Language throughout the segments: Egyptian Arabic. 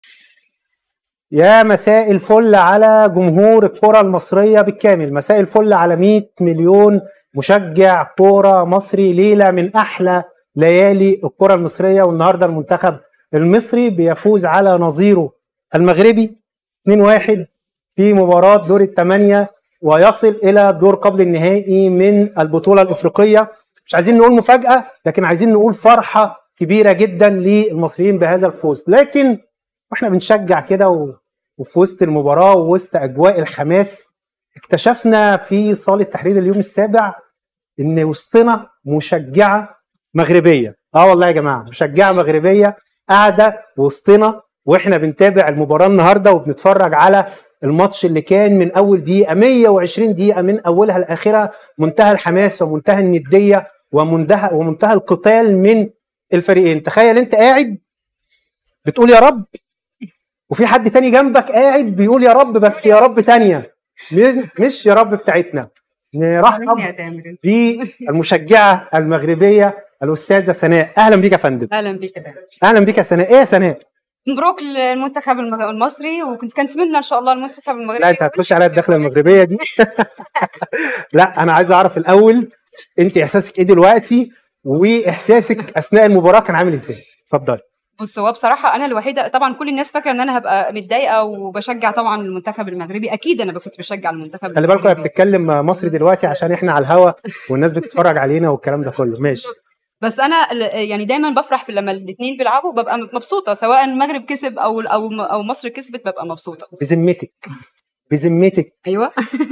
يا مساء الفل على جمهور الكرة المصرية بالكامل مساء الفل على 100 مليون مشجع كورة مصري ليلة من أحلى ليالي الكرة المصرية والنهاردة المنتخب المصري بيفوز على نظيره المغربي 2-1 في مباراة دور الثمانية ويصل إلى الدور قبل النهائي من البطولة الإفريقية مش عايزين نقول مفاجأة لكن عايزين نقول فرحة كبيرة جدا للمصريين بهذا الفوز لكن واحنا بنشجع كده و... وفي وسط المباراة ووسط أجواء الحماس اكتشفنا في صالة تحرير اليوم السابع إن وسطنا مشجعة مغربية اه والله يا جماعة مشجعة مغربية قاعدة وسطنا واحنا بنتابع المباراة النهاردة وبنتفرج على الماتش اللي كان من أول دقيقة 120 دقيقة من أولها لآخرها منتهى الحماس ومنتهى الندية ومنتهى ومنتهى القتال من الفريقين تخيل انت قاعد بتقول يا رب وفي حد تاني جنبك قاعد بيقول يا رب بس يا رب تانية مش يا رب بتاعتنا نرحب يا تامر بالمشجعة المغربية الأستاذة سناء أهلا بيك يا فندم اهلا بك يا تامر أهلا بيك يا سناء إيه يا سناء؟ مبروك للمنتخب الم- المصري وكنت كنتمنى ان شاء الله المنتخب المغربي لا أنت هتخش على الدخلة المغربية دي لا أنا عايز أعرف الأول أنت إحساسك إيه دلوقتي وإحساسك أثناء المباراة كان عامل إزاي؟ اتفضلي بص هو بصراحه انا الوحيده طبعا كل الناس فاكره ان انا هبقى متضايقه وبشجع طبعا المنتخب المغربي اكيد انا كنت بشجع المنتخب خلي بالكم هي المغربي. بتتكلم مصري دلوقتي عشان إحنا على الهوا والناس بتتفرج علينا والكلام ده كله ماشي بس انا ال- يعني دايما بفرح في لما الاثنين بيلعبوا ببقى مبسوطه سواء المغرب كسب او او او مصر كسبت ببقى مبسوطه بذمتك بذمتك ايوه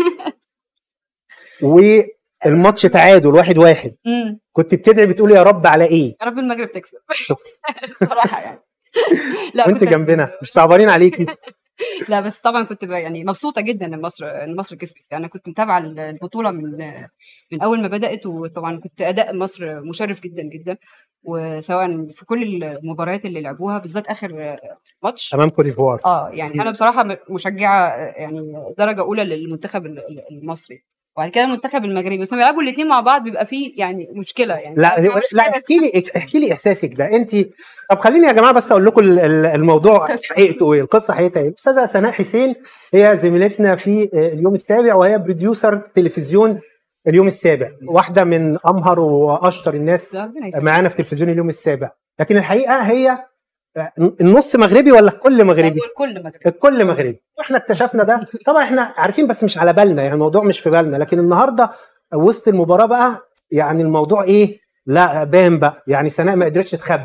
والماتش تعادل واحد واحد امم كنت بتدعي بتقول يا رب على ايه؟ يا رب المغرب تكسب شوف. صراحه يعني لا وانت كنت- جنبنا مش صعبانين عليكي لا بس طبعا كنت بقى يعني مبسوطه جدا ان مصر ان مصر كسبت انا كنت متابعه البطوله من من اول ما بدات وطبعا كنت اداء مصر مشرف جدا جدا وسواء في كل المباريات اللي لعبوها بالذات اخر ماتش امام كوت ديفوار اه يعني انا بصراحه م- مشجعه يعني درجه اولى للمنتخب ال- ال- المصري وبعد كده المنتخب المغربي بس لما بيلعبوا الاثنين مع بعض بيبقى فيه يعني مشكله يعني لا بيبقى لا مشكلة. احكي لي احكي لي احساسك ده انت طب خليني يا جماعه بس اقول لكم ال- ال- الموضوع قصة. حقيقته ايه القصه حقيقتها ايه الاستاذه سناء حسين هي زميلتنا في آه، اليوم السابع وهي بروديوسر تلفزيون اليوم السابع واحده من امهر واشطر الناس ربنا يكرمك. معانا في تلفزيون اليوم السابع لكن الحقيقه هي آه، النص مغربي ولا الكل مغربي هو الكل مغربي الكل مغربي واحنا اكتشفنا ده طبعا احنا عارفين بس مش على بالنا يعني الموضوع مش في بالنا لكن النهارده وسط المباراه بقى يعني الموضوع ايه لا بان بقى يعني سناء ما قدرتش تخبي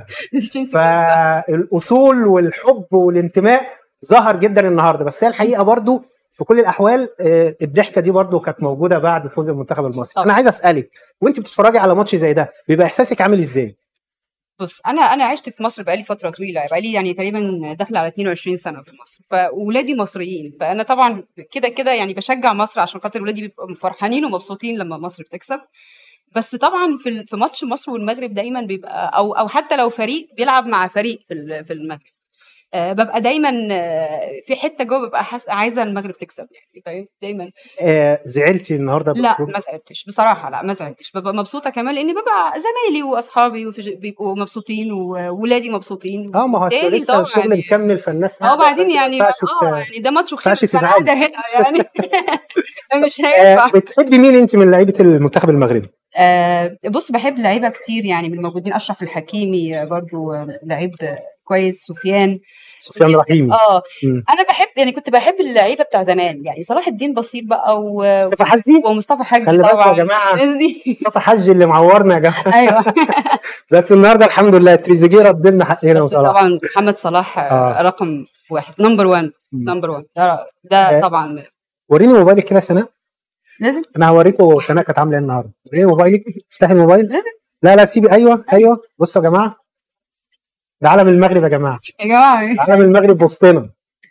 فالاصول والحب والانتماء ظهر جدا النهارده بس هي الحقيقه برضو في كل الاحوال آه، الضحكه دي برضو كانت موجوده بعد فوز المنتخب المصري طبعا. انا عايز اسالك وانت بتتفرجي على ماتش زي ده بيبقى احساسك عامل ازاي بص انا انا عشت في مصر بقالي فتره طويله بقالي يعني تقريبا داخله على 22 سنه في مصر فاولادي مصريين فانا طبعا كده كده يعني بشجع مصر عشان خاطر ولادي بيبقوا فرحانين ومبسوطين لما مصر بتكسب بس طبعا في ال- في ماتش مصر والمغرب دايما بيبقى او او حتى لو فريق بيلعب مع فريق في ال- في المغرب آه ببقى دايما آه في حته جوه ببقى حاسه عايزه المغرب تكسب يعني فاهم دايما آه زعلتي النهارده لا بأسلوب- ما زعلتش بصراحه لا ما زعلتش ببقى مبسوطه كمان لان ببقى زمايلي واصحابي وفي- بيبقوا مبسوطين وولادي مبسوطين اه ما هو أصل بالتالي لسه طبعاً الشغل يعني- مكمل فالناس اه بعدين يعني ما ينفعش اه يعني ده ماتش وخير ينفعش بس أنا تزعلي. قاعده هنا يعني مش آه هينفع بتحبي مين انت من لعيبه المنتخب المغربي آه بص بحب لعيبه كتير يعني من الموجودين اشرف الحكيمي آه، برضو آه، لعيب آه، كويس سفيان سفيان رحيمي اه مم. انا بحب يعني كنت بحب اللعيبه بتاع زمان يعني صلاح الدين بصير بقى و... مصطفى حجي ومصطفى حجي خلي بالكم يا طبعا جماعة. الناس دي مصطفى حجي اللي معورنا يا جماعه ايوه بس النهارده الحمد لله تريزيجيه رد لنا حقنا بس وصلاح طبعا محمد صلاح آه. آه. رقم واحد نمبر 1 مم. نمبر 1 ده, ده آه. طبعا وريني موبايلك كده يا سناء لازم انا هوريكم سناء كانت عامله ايه النهارده وريني موبايلك افتحي الموبايل لازم. لا لا سيبي ايوه ايوه بصوا يا جماعه ده علم المغرب يا جماعه يا جماعه علم المغرب وسطنا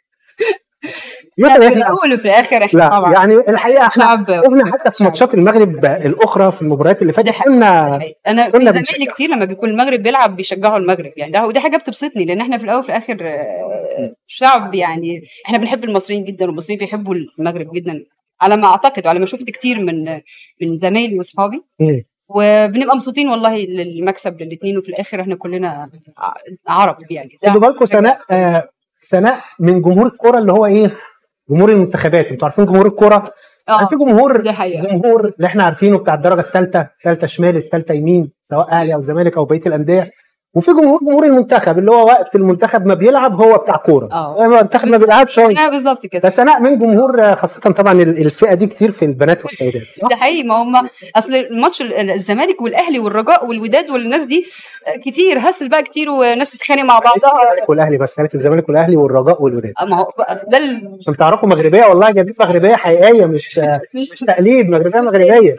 لا يلا في احنا الاول وفي الاخر احنا لا طبعا يعني الحقيقه احنا شعب احنا حتى في شعب. ماتشات المغرب الاخرى في المباريات اللي فاتت دي حقيقة. كنا انا كنا في بنشجع. زمايلي كتير لما بيكون المغرب بيلعب بيشجعوا المغرب يعني ده ودي حاجه بتبسطني لان احنا في الاول وفي الاخر آه، شعب يعني احنا بنحب المصريين جدا والمصريين بيحبوا المغرب جدا على ما اعتقد وعلى ما شفت كتير من من زمايلي واصحابي مم. وبنبقى مبسوطين والله للمكسب للاثنين وفي الاخر احنا كلنا ع- عرب يعني ده خدوا بالكم حاجة سناء آه سناء من جمهور الكوره اللي هو ايه جمهور المنتخبات انتوا عارفين جمهور الكوره اه في جمهور دي حقيقه جمهور اللي احنا عارفينه بتاع الدرجه الثالثه ثالثه شمال الثالثه يمين سواء اهلي او زمالك او بقيه الانديه وفي جمهور جمهور المنتخب اللي هو وقت المنتخب ما بيلعب هو بتاع كوره اه. المنتخب ما بس- بيلعبش هو انا بالظبط كده فسناء من جمهور خاصه طبعا الفئه دي كتير في البنات والسيدات صح؟ ده حقيقي ما هم اصل الماتش ال- الزمالك والاهلي والرجاء والوداد والناس دي كتير هسل بقى كتير وناس بتتخانق مع بعضها الزمالك والاهلي بس قالت الزمالك والاهلي والرجاء والوداد ما هو بقى ده ال- عشان تعرفوا مغربيه والله جديد مغربيه حقيقيه مش مش مش تقليد مغربيه مغربيه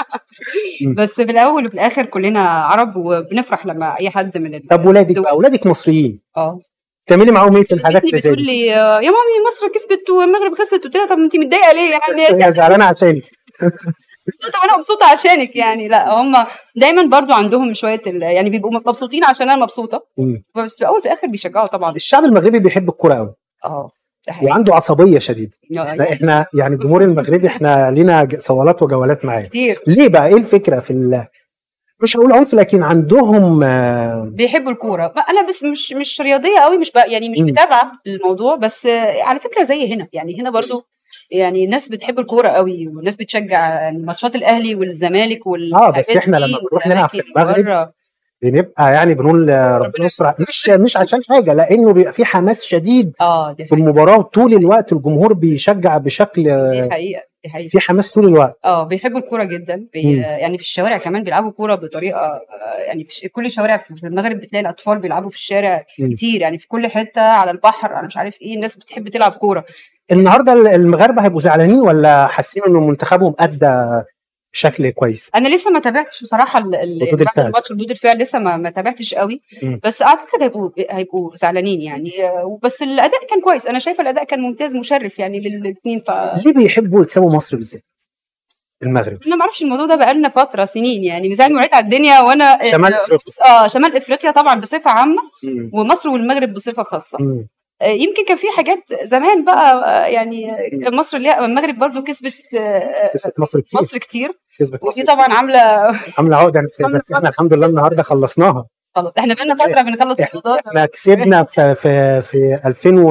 بس في الاول وفي الاخر كلنا عرب وبنفرح لما اي حد من ال... طب ولادك دول- بقى ولادك مصريين اه تعملي معاهم ايه في الحاجات بنتي اللي زي بتقول دي؟ لي آه، يا مامي مصر كسبت والمغرب خسرت قلت لها طب انت متضايقه ليه يعني هي زعلانه عشانك طب انا مبسوطه عشانك يعني لا هم دايما برضو عندهم شويه ال... يعني بيبقوا مبسوطين عشان انا مبسوطه مم. بس في الاول وفي الاخر بيشجعوا طبعا الشعب المغربي بيحب الكوره قوي اه ده حقيقي. وعنده عصبيه شديده يعني لا احنا يعني الجمهور المغربي احنا لينا ج- صولات وجولات معاه كتير ليه بقى ايه الفكره في ال... مش هقول عنف لكن عندهم آه، بيحبوا الكوره ما انا بس مش مش رياضيه قوي مش بقى يعني مش مم. متابعه الموضوع بس آه، على فكره زي هنا يعني هنا برضو يعني الناس بتحب الكوره قوي والناس بتشجع يعني ماتشات الاهلي والزمالك وال آه، بس إحنا لما بنروح نلعب في المغرب بنبقى يعني بنقول آه، ربنا يستر مش مش عشان حاجه لانه بيبقى في حماس شديد اه دي في حقيقة. المباراه طول الوقت الجمهور بيشجع بشكل دي حقيقه دي حقيقه في حماس طول الوقت اه بيحبوا الكوره جدا بي مم. يعني في الشوارع كمان بيلعبوا كوره بطريقه آه، يعني في ش- كل الشوارع في المغرب بتلاقي الاطفال بيلعبوا في الشارع مم. كتير يعني في كل حته على البحر انا مش عارف ايه الناس بتحب تلعب كوره النهارده المغاربه هيبقوا زعلانين ولا حاسين انه منتخبهم ادى بشكل كويس انا لسه ما تابعتش بصراحه ال- ال- ردود بعد الفعل. الماتش ردود الفعل لسه ما, ما تابعتش قوي مم. بس اعتقد هيبقوا هيبقوا زعلانين يعني آه، بس الاداء كان كويس انا شايفه الاداء كان ممتاز مشرف يعني للاثنين فانا ليه بيحبوا يكسبوا مصر بالذات المغرب ما اعرفش الموضوع ده بقالنا فتره سنين يعني من ساعه ما وعيت على الدنيا وانا شمال افريقيا اه شمال افريقيا طبعا بصفه عامه مم. ومصر والمغرب بصفه خاصه مم. آه، يمكن كان في حاجات زمان بقى آه، يعني آه، مصر اللي المغرب برضو كسبت آه، كسبت مصر كتير مصر كتير كسبت مصر ودي طبعا عامله عامله عقده نفسيه عاملة بس احنا الحمد لله النهارده خلصناها خلاص احنا بقالنا فتره بنخلص الموضوع احنا كسبنا في في في 2000 و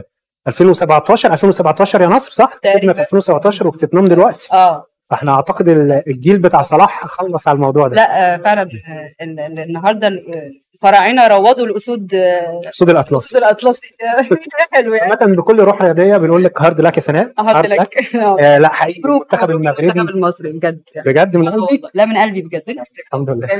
2017 2017 يا نصر صح؟ كسبنا في تقريباً. 2017 وكسبناهم دلوقتي اه احنا اعتقد ال- الجيل بتاع صلاح خلص على الموضوع ده لا آه، فعلا آه، ال- ال- النهارده الفراعنه روضوا الاسود آه، اسود الاطلس الاسود الاطلسي حلو يعني عامة بكل روح رياضيه بنقول لك هارد لك يا سناء احط لك آه لا حقيقي مبروك المنتخب مبروك المغربي المنتخب المصري بجد يعني. بجد من آه قلبي والله. لا من قلبي بجد الحمد لله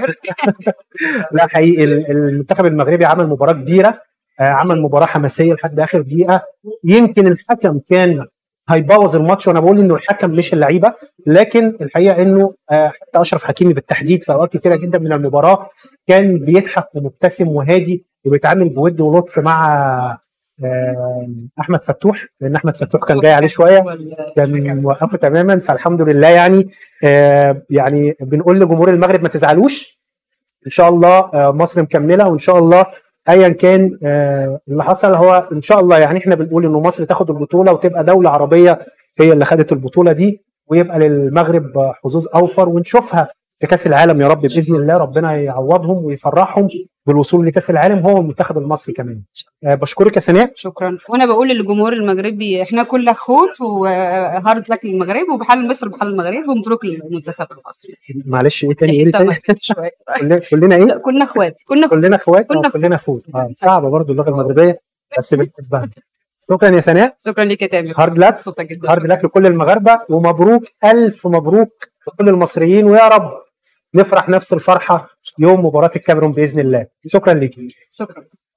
لا حقيقي ال- المنتخب المغربي عمل مباراه كبيره آه، عمل مباراه حماسيه لحد اخر دقيقه يمكن الحكم كان هيبوظ الماتش وانا بقول انه الحكم مش اللعيبه لكن الحقيقه انه آه، حتى اشرف حكيمي بالتحديد في اوقات كثيره جدا من المباراه كان بيضحك ومبتسم وهادي وبيتعامل بود ولطف مع آه، احمد فتوح لان احمد فتوح كان جاي عليه شويه كان موقفه تماما فالحمد لله يعني آه يعني بنقول لجمهور المغرب ما تزعلوش ان شاء الله آه مصر مكمله وان شاء الله ايا كان آه اللي حصل هو ان شاء الله يعني احنا بنقول انه مصر تاخد البطوله وتبقى دوله عربيه هي اللي خدت البطوله دي ويبقى للمغرب آه، حظوظ اوفر ونشوفها في كاس العالم يا رب باذن الله ربنا يعوضهم ويفرحهم بالوصول لكاس العالم هو المنتخب المصري كمان آه بشكرك يا سناء شكرا وانا بقول للجمهور المغربي احنا كل اخوت وهارد لك للمغرب وبحال مصر بحال المغرب ومبروك للمنتخب المصري معلش ايه تاني ايه طب تاني شوية. كلنا- كلنا ايه لا كلنا اخوات كلنا كلنا اخوات كلنا أو كلنا اخوات اه صعبه برضو اللغه المغربيه بس بنحبها شكرا يا سناء شكرا ليك يا تامر هارد لك مبسوطه جدا هارد لك لكل المغاربه ومبروك الف مبروك لكل المصريين ويا رب نفرح نفس الفرحه يوم مباراه الكاميرون باذن الله شكرا ليك شكرا